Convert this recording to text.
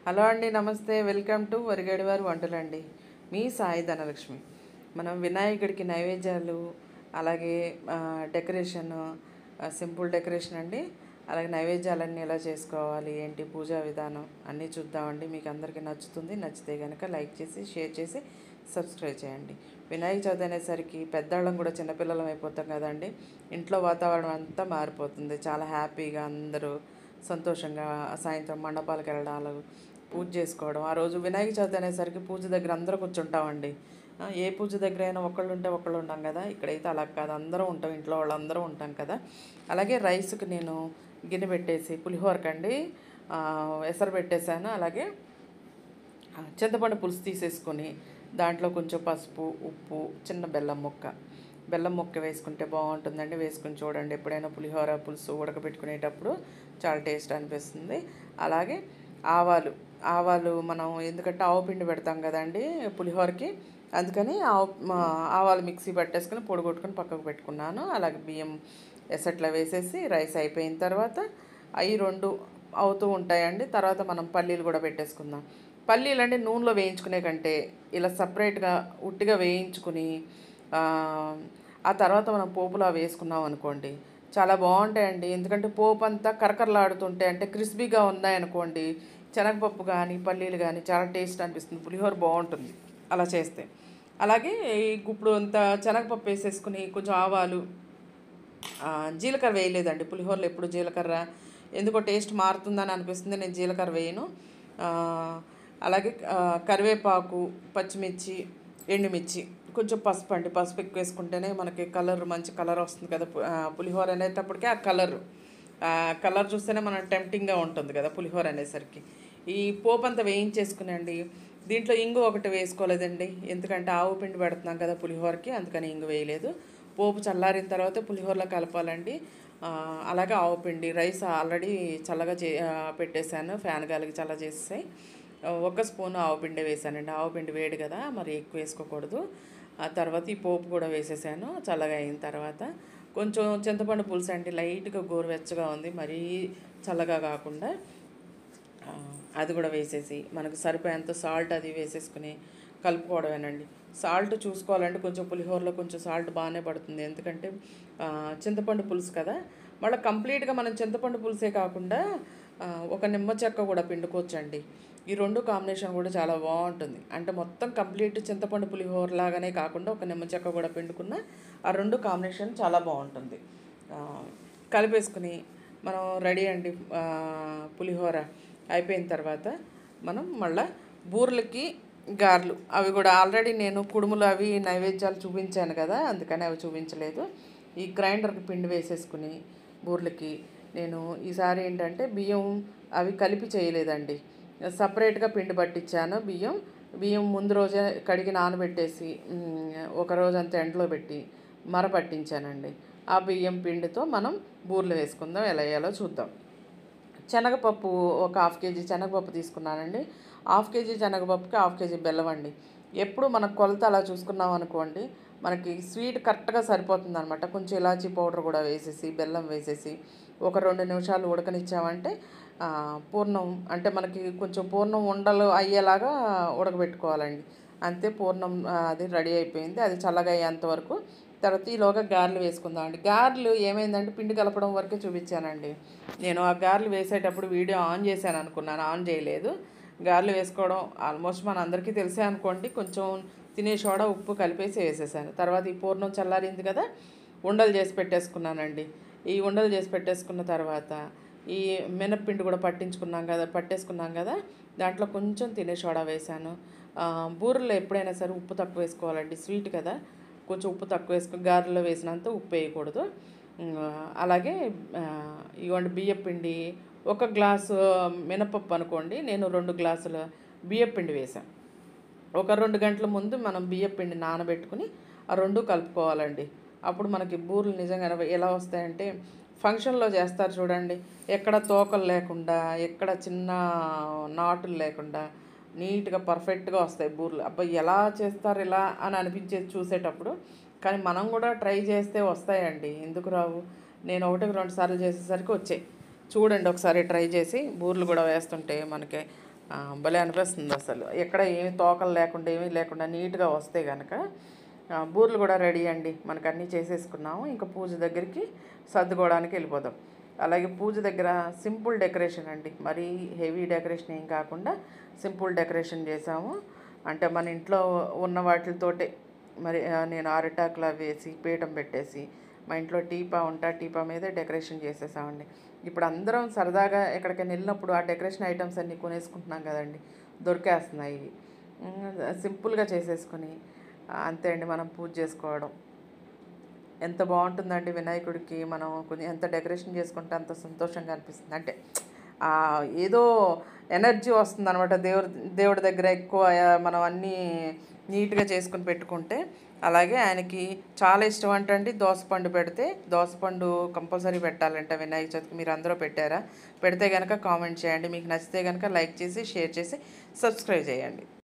hello అండి నమస్తే welcome to వరిగడి వారి వంటలండి మీ సాయి ధనలక్ష్మి మనం వినాయకుడికి నైవేద్యాలు అలాగే ఆ, డెకరేషన్ ఆ, సింపుల్ డెకరేషన్ అండి అలాగే నైవేద్యాలన్నీ ఎలా చేసుకోవాలి ఏంటి పూజా విధానం అన్నీ చూద్దామండి మీకు అందరికీ నచ్చుతుంది నచ్చితే కనుక లైక్ చేసి షేర్ చేసి సబ్స్క్రైబ్ చేయండి వినాయక చవితి అనేసరికి పెద్దవాళ్ళం కూడా చిన్నపిల్లలం అయిపోతాం కదండి ఇంట్లో వాతావరణం అంతా మారిపోతుంది చాలా హ్యాపీగా అందరూ సంతోషంగా సాయంత్రం మండపాలకు వెళ్ళడాలు పూజ చేసుకోవడం ఆ రోజు వినాయక చవితి అనేసరికి పూజ దగ్గర అందరూ కూర్చుంటామండి ఆ, ఏ పూజ దగ్గర అయినా ఒకళ్ళు ఉంటే ఒకళ్ళు ఉంటాం కదా ఇక్కడైతే అలా కాదు అందరం ఉంటాం ఇంట్లో వాళ్ళందరూ ఉంటాం కదా అలాగే రైస్కి నేను గిన్నె పెట్టేసి పులిహోరకండి ఆ, ఎసరు పెట్టేశాను అలాగే ఆ, చింతపండు పులుసు తీసేసుకొని దాంట్లో కొంచెం పసుపు ఉప్పు చిన్న బెల్లం ముక్క బెల్లం ముక్క వేసుకుంటే బాగుంటుందండి వేసుకుని చూడండి ఎప్పుడైనా పులిహోర పులుసు ఉడకబెట్టుకునేటప్పుడు చాలా టేస్ట్ అనిపిస్తుంది అలాగే ఆవాలు ఆవాలు మనం ఎందుకంటే ఆవు పిండి పెడతాం కదండి పులిహోరకి అందుకని ఆవు మా ఆవాలు మిక్సీ పట్టేసుకుని పొడి కొట్టుకుని పక్కకు పెట్టుకున్నాను అలాగే బియ్యం ఎసట్లో వేసేసి రైస్ అయిపోయిన తర్వాత అవి రెండు అవుతూ ఉంటాయండి తర్వాత మనం పల్లీలు కూడా పెట్టేసుకుందాం పల్లీలు అంటే నూనెలో వేయించుకునే కంటే ఇలా సపరేట్గా ఉట్టిగా వేయించుకుని ఆ, ఆ తర్వాత మనం పోపులో అవి వేసుకున్నాం అనుకోండి చాలా బాగుంటాయండి ఎందుకంటే పోపు అంతా కరకరలాడుతుంటే అంటే క్రిస్పీగా ఉన్నాయనుకోండి శనగపప్పు కానీ పల్లీలు కానీ చాలా టేస్ట్ అనిపిస్తుంది పులిహోర బాగుంటుంది అలా చేస్తే అలాగే ఈ ఇప్పుడు అంత శనగపప్పు వేసేసుకుని కొంచెం ఆవాలు ఆ, జీలకర్ర వేయలేదండి పులిహోరలో ఎప్పుడు జీలకర్ర ఎందుకో టేస్ట్ మారుతుందని అనిపిస్తుంది నేను జీలకర్ర వేయను ఆ, అలాగే ఆ, కరివేపాకు పచ్చిమిర్చి ఎండుమిర్చి కొంచెం పసుపు అండి పసుపు ఎక్కువ వేసుకుంటేనే మనకి కలర్ మంచి కలర్ వస్తుంది కదా పు- ఆ, పులిహోర అనేటప్పటికే ఆ కలర్ కలర్ చూస్తేనే మనం టెంప్టింగ్గా ఉంటుంది కదా పులిహోర అనేసరికి ఈ పోపు అంతా వేయించేసుకునండి దీంట్లో ఇంగు ఒకటి వేసుకోలేదండి ఎందుకంటే ఆవు పిండి పెడుతున్నాం కదా పులిహోరకి అందుకని ఇంగు వేయలేదు పోపు చల్లారిన తర్వాత పులిహోరలో కలపాలండి ఆ, అలాగే ఆవు పిండి రైస్ ఆల్రెడీ చల్లగా చే ఆ, పెట్టేశాను ఫ్యాన్ గాలికి చల్ల చేసేసాయి ఒక స్పూన్ ఆవు పిండి వేసానండి ఆవు పిండి వేడి కదా మరి ఎక్కువ వేసుకోకూడదు ఆ తర్వాత ఈ పోపు కూడా వేసేసాను చల్లగా అయిన తర్వాత కొంచెం చింతపండు పులుసు అండి లైట్గా గోరువెచ్చగా ఉంది మరీ చల్లగా కాకుండా ఆ, అది కూడా వేసేసి మనకు సరిపోయేంత సాల్ట్ అది వేసేసుకుని కలుపుకోవడమేనండి సాల్ట్ చూసుకోవాలంటే కొంచెం పులిహోరలో కొంచెం సాల్ట్ బాగానే పడుతుంది ఎందుకంటే ఆ, చింతపండు పులుసు కదా మళ్ళీ కంప్లీట్గా మనం చింతపండు పులుసే కాకుండా ఆ, ఒక నిమ్మ చెక్క కూడా పిండుకోవచ్చండి ఈ రెండు కాంబినేషన్ కూడా చాలా బాగుంటుంది అంటే మొత్తం కంప్లీట్ చింతపండు పులిహోర లాగానే కాకుండా ఒక నిమ్మ చెక్క కూడా పిండుకున్న ఆ రెండు కాంబినేషన్ చాలా బాగుంటుంది ఆ, కలిపేసుకుని మనం రెడీ అండి ఆ, పులిహోర అయిపోయిన తర్వాత మనం మళ్ళా బూరెలకి గారెలు అవి కూడా ఆల్రెడీ నేను కుడుములు అవి నైవేద్యాలు చూపించాను కదా అందుకని అవి చూపించలేదు ఈ గ్రైండర్కి పిండి వేసేసుకుని బూరెలకి నేను ఈసారి ఏంటంటే బియ్యం అవి కలిపి చేయలేదండి సపరేట్గా పిండి పట్టించాను బియ్యం బియ్యం ముందు రోజే కడిగి నానబెట్టేసి మ్, ఒక రోజంతా ఎండలో పెట్టి మర పట్టించానండి ఆ బియ్యం పిండితో మనం బూరెలు వేసుకుందాం ఎలా వేయాలో చూద్దాం శనగపప్పు ఒక హాఫ్ కేజీ శనగపప్పు తీసుకున్నానండి హాఫ్ కేజీ శనగపప్పుకి హాఫ్ కేజీ బెల్లం అండి ఎప్పుడు మన కొలత అలా చూసుకున్నాం అనుకోండి మనకి స్వీట్ కరెక్ట్గా సరిపోతుంది అనమాట కొంచెం ఇలాచీ పౌడర్ కూడా వేసేసి బెల్లం వేసేసి ఒక రెండు నిమిషాలు ఉడకనిచ్చామంటే ఆ, పూర్ణం అంటే మనకి కొంచెం పూర్ణం ఉండలు అయ్యేలాగా ఉడకబెట్టుకోవాలండి అంతే పూర్ణం ఆ, అది రెడీ అయిపోయింది అది చల్లగా అయ్యేంత వరకు తర్వాత ఈలోగా గారెలు వేసుకుందాం అండి గారెలు ఏమైందంటే పిండి కలపడం వరకే చూపించానండి నేను ఆ గారెలు వేసేటప్పుడు వీడియో ఆన్ చేశాను అనుకున్నాను ఆన్ చేయలేదు గారెలు వేసుకోవడం ఆల్మోస్ట్ మన అందరికీ తెలిసే అనుకోండి కొంచెం తినే సోడా ఉప్పు కలిపేసి వేసేసాను తర్వాత ఈ పూర్ణం చల్లారింది కదా ఉండలు చేసి పెట్టేసుకున్నానండి ఈ ఉండలు చేసి పెట్టేసుకున్న తర్వాత ఈ మినప్పిండి కూడా పట్టించుకున్నాం కదా పట్టేసుకున్నాం కదా దాంట్లో కొంచెం తినే సోడా వేసాను ఆ, బూరెలో ఎప్పుడైనా సరే ఉప్పు తక్కువ వేసుకోవాలండి స్వీట్ కదా కొంచెం ఉప్పు తక్కువ వేసుకుని గారెలో వేసినంత ఉప్పు వేయకూడదు ఉమ్, అలాగే ఆ, ఇవ్వండి బియ్యం పిండి ఒక గ్లాసు మినపప్పు అనుకోండి నేను రెండు గ్లాసుల బియ్యం పిండి వేసాను ఒక రెండు గంటల ముందు మనం బియ్యం పిండి నానబెట్టుకుని ఆ రెండు కలుపుకోవాలండి అప్పుడు మనకి బూరెలు నిజంగా ఎలా వస్తాయంటే ఫంక్షన్లో చేస్తారు చూడండి ఎక్కడ తోకలు లేకుండా ఎక్కడ చిన్న నాటులు లేకుండా నీట్గా పర్ఫెక్ట్గా వస్తాయి బూరెలు అబ్బా ఎలా చేస్తారు ఇలా అని అనిపించేది చూసేటప్పుడు కానీ మనం కూడా ట్రై చేస్తే వస్తాయండి ఎందుకు రావు నేను ఒకటికి రెండు సార్లు చేసేసరికి వచ్చాయి చూడండి ఒకసారి ట్రై చేసి బూర్లు కూడా వేస్తుంటే మనకి ఆ, భలే అనిపిస్తుంది అసలు ఎక్కడ ఏమి తోకలు లేకుండా ఏమీ లేకుండా నీట్గా వస్తే కనుక ఆ, బూర్లు కూడా రెడీ అండి మనకు అన్నీ చేసేసుకున్నాము ఇంకా పూజ దగ్గరికి సర్దుకోవడానికి వెళ్ళిపోదాం అలాగే పూజ దగ్గర సింపుల్ డెకరేషన్ అండి మరీ హెవీ డెకరేషన్ ఏం కాకుండా సింపుల్ డెకరేషన్ చేసాము అంటే మన ఇంట్లో ఉన్న వాటితోటే మరి ఆ, నేను అరిటాకులు అవి వేసి పీఠం పెట్టేసి మా ఇంట్లో టీపా ఉంటా టీపా మీదే డెకరేషన్ చేసేసామండి ఇప్పుడు అందరం సరదాగా ఎక్కడికైనా వెళ్ళినప్పుడు ఆ డెకరేషన్ ఐటమ్స్ అన్నీ కొనేసుకుంటున్నాం కదండి దొరికేస్తున్నాయి ఉమ్, సింపుల్గా చేసేసుకుని ఆ, అంతే అండి మనం పూజ చేసుకోవడం ఎంత బాగుంటుందండి వినాయకుడికి మనం కొంచెం ఎంత డెకరేషన్ చేసుకుంటే అంత సంతోషంగా అనిపిస్తుంది అంటే ఆ ఏదో ఎనర్జీ వస్తుంది అనమాట దేవుడి దేవుడి దగ్గర ఎక్కువ ఆ, మనం అన్నీ నీట్గా చేసుకుని పెట్టుకుంటే అలాగే ఆయనకి చాలా ఇష్టం అంటండి దోసపండు పెడితే దోసపండు కంపల్సరీ పెట్టాలంట వినాయక చవితికి మీరు అందరూ పెట్టారా పెడితే కనుక కామెంట్ చేయండి మీకు నచ్చితే కనుక లైక్ చేసి షేర్ చేసి సబ్స్క్రైబ్ చేయండి